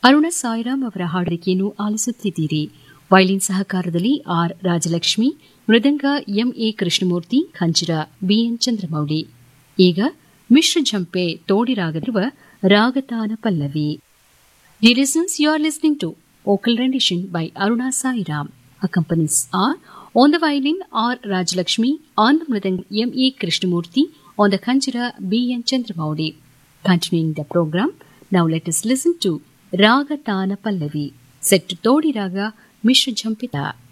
ಅರುಣ ಸಾಯಿರಾಮ್ ಅವರ ಹಾಡುವಿಕೆಯನ್ನು ಆಲಿಸುತ್ತಿದ್ದೀರಿ ವೈಲಿನ್ ಸಹಕಾರದಲ್ಲಿ R Rajalakshmi mridangam M A Krishnamurthy khanjira B N Chandramouli ಈಗ ಮಿಶ್ರ ಝಂಪೆ ತೋಡಿರಾಗದಿರುವ ರಾಗತಾನ pallavi the listens you are listening to vocal rendition by Aruna Sairam accompanies are on the violin R. Rajalakshmi, on the mridang M. E. Krishnamurti, on the khanjira B. N. Chandramouli. Continuing the program, now let us listen to Raga Tana Pallavi, set to Todi Raga Mishra Jampita.